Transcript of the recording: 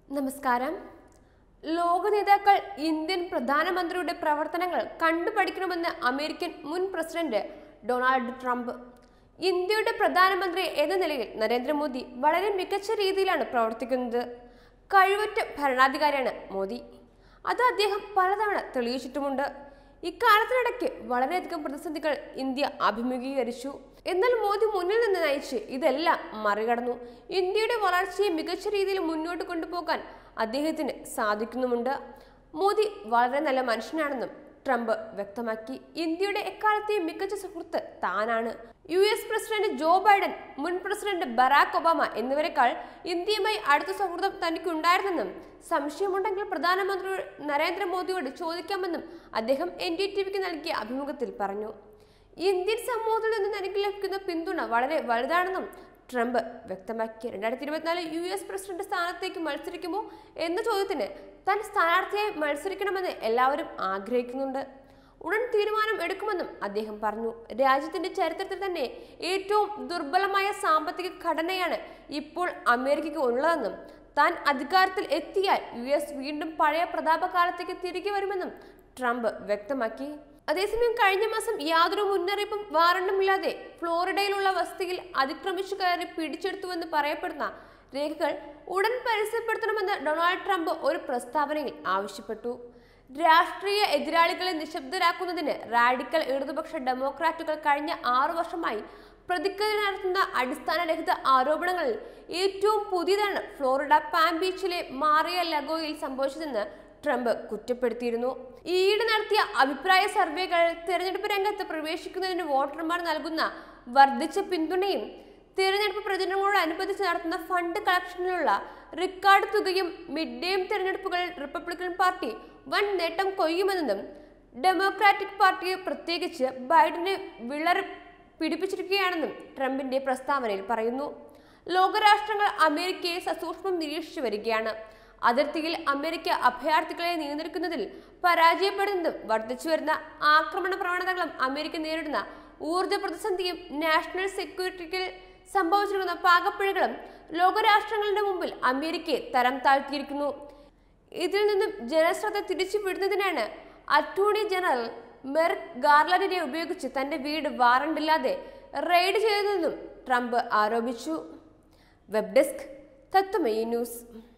നമസ്കാരം ലോക നേതാക്കൾ ഇന്ത്യൻ പ്രധാനമന്ത്രിയുടെ പ്രവർത്തനങ്ങൾ കണ്ടുപഠിക്കണമെന്ന് അമേരിക്കൻ മുൻ പ്രസിഡന്റ് ഡൊണാൾഡ് ട്രംപ് ഇന്ത്യയുടെ പ്രധാനമന്ത്രി എന്ന നിലയിൽ നരേന്ദ്രമോദി വളരെ മികച്ച രീതിയിലാണ് പ്രവർത്തിക്കുന്നത് കഴിവുറ്റ ഭരണാധികാരിയാണ് മോദി അത് അദ്ദേഹം പലതവണ തെളിയിച്ചിട്ടുമുണ്ട് ഇക്കാലത്തിനിടയ്ക്ക് വളരെയധികം പ്രതിസന്ധികൾ ഇന്ത്യ അഭിമുഖീകരിച്ചു എന്നാൽ മോദി മുന്നിൽ നിന്ന് നയിച്ച് ഇതെല്ലാം മറികടന്നു ഇന്ത്യയുടെ വളർച്ചയെ മികച്ച രീതിയിൽ മുന്നോട്ട് കൊണ്ടുപോകാൻ അദ്ദേഹത്തിന് സാധിക്കുന്നുമുണ്ട് മോദി വളരെ നല്ല മനുഷ്യനാണെന്നും ട്രംപ് വ്യക്തമാക്കി ഇന്ത്യയുടെ എക്കാലത്തെയും മികച്ച സുഹൃത്ത് താനാണ് U S president Joe Biden മുൻ പ്രസിഡന്റ് ബറാക് ഒബാമ എന്നിവരെക്കാൾ ഇന്ത്യയുമായി അടുത്ത സൗഹൃദം തനിക്കുണ്ടായിരുന്നെന്നും സംശയമുണ്ടെങ്കിൽ പ്രധാനമന്ത്രി നരേന്ദ്രമോദിയോട് ചോദിക്കാമെന്നും അദ്ദേഹം എൻ ഡി ടി വിക്ക് നൽകിയ അഭിമുഖത്തിൽ പറഞ്ഞു ഇന്ത്യൻ സമൂഹത്തിൽ നിന്ന് തനിക്ക് ലഭിക്കുന്ന പിന്തുണ വളരെ വലുതാണെന്നും ട്രംപ് വ്യക്തമാക്കി രണ്ടായിരത്തി ഇരുപത്തിനാല് യു എസ് പ്രസിഡന്റ് സ്ഥാനത്തേക്ക് മത്സരിക്കുമോ എന്ന ചോദ്യത്തിന് താൻ സ്ഥാനാർത്ഥിയായി മത്സരിക്കണമെന്ന് എല്ലാവരും ആഗ്രഹിക്കുന്നുണ്ട് ഉടൻ തീരുമാനം എടുക്കുമെന്നും അദ്ദേഹം പറഞ്ഞു രാജ്യത്തിന്റെ ചരിത്രത്തിൽ തന്നെ ഏറ്റവും ദുർബലമായ സാമ്പത്തിക ഘടനയാണ് ഇപ്പോൾ അമേരിക്കയ്ക്ക് ഉള്ളതെന്നും താൻ അധികാരത്തിൽ എത്തിയാൽ യു എസ് വീണ്ടും പഴയ പ്രതാപകാലത്തേക്ക് തിരികെ വരുമെന്നും ട്രംപ് വ്യക്തമാക്കി അതേസമയം കഴിഞ്ഞ മാസം യാതൊരു മുന്നറിയിപ്പും വാറണ്ടുമില്ലാതെ ഫ്ലോറിഡയിലുള്ള വസതിയിൽ അതിക്രമിച്ചു കയറി പിടിച്ചെടുത്തുവെന്ന് പറയപ്പെടുന്ന രേഖകൾ ഉടൻ പരസ്യപ്പെടുത്തണമെന്ന് ഡൊണാൾഡ് ട്രംപ് ഒരു പ്രസ്താവനയിൽ ആവശ്യപ്പെട്ടു രാഷ്ട്രീയ എതിരാളികളെ നിശബ്ദരാക്കുന്നതിന് റാഡിക്കൽ ഇടതുപക്ഷ ഡെമോക്രാറ്റുകൾ കഴിഞ്ഞ ആറു വർഷമായി പ്രതിക്കൽ നടത്തുന്ന അടിസ്ഥാനരഹിത ആരോപണങ്ങളിൽ ഏറ്റവും പുതിയതാണ് ഫ്ലോറിഡ പാം ബീച്ചിലെ മാറിയ ലഗോയിൽ സംഭവിച്ചതെന്ന് ട്രംപ് കുറ്റപ്പെടുത്തിയിരുന്നു ഈയിടെ നടത്തിയ അഭിപ്രായ സർവേകൾ തിരഞ്ഞെടുപ്പ് രംഗത്ത് പ്രവേശിക്കുന്നതിന് വോട്ടർമാർ നൽകുന്ന വർദ്ധിച്ച പിന്തുണയും തിരഞ്ഞെടുപ്പ് പ്രചരണങ്ങളോടനുബന്ധിച്ച് നടത്തുന്ന ഫണ്ട് കളക്ഷനിലുള്ള റെക്കോർഡ് തുകയും മിഡ് ടേം തിരഞ്ഞെടുപ്പുകളിൽ റിപ്പബ്ലിക്കൻ പാർട്ടി വൻ നേട്ടം കൊയ്യുമെന്നും ഡെമോക്രാറ്റിക് പാർട്ടിയെ പ്രത്യേകിച്ച് ബൈഡനെ വിളർ പിടിപ്പിച്ചിരിക്കുകയാണെന്നും ട്രംപിന്റെ പ്രസ്താവനയിൽ പറയുന്നു ലോകരാഷ്ട്രങ്ങൾ അമേരിക്കയെ സസൂക്ഷ്മം നിരീക്ഷിച്ചു വരികയാണ് അതിർത്തിയിൽ അമേരിക്ക അഭയാർത്ഥികളെ നിയന്ത്രിക്കുന്നതിൽ പരാജയപ്പെടുന്നതും വർദ്ധിച്ചുവരുന്ന ആക്രമണ പ്രവണതകളും അമേരിക്ക നേരിടുന്ന ഊർജ്ജ പ്രതിസന്ധിയും നാഷണൽ സെക്യൂരിറ്റിയിൽ സംഭവിച്ചിരിക്കുന്ന പാകപ്പിഴകളും ലോകരാഷ്ട്രങ്ങളുടെ മുമ്പിൽ അമേരിക്കയെ തരം താഴ്ത്തിയിരിക്കുന്നു ഇതിൽ നിന്നും ജനശ്രദ്ധ തിരിച്ചു വിടുന്നതിനാണ് അറ്റോർണി ജനറൽ മെർക്ക് ഗാർലൻഡിനെ ഉപയോഗിച്ച് തന്റെ വീട് വാറണ്ടില്ലാതെ റെയ്ഡ് ചെയ്തതെന്നും ട്രംപ് ആരോപിച്ചു വെബ് ഡെസ്ക് തത്വമയി ന്യൂസ്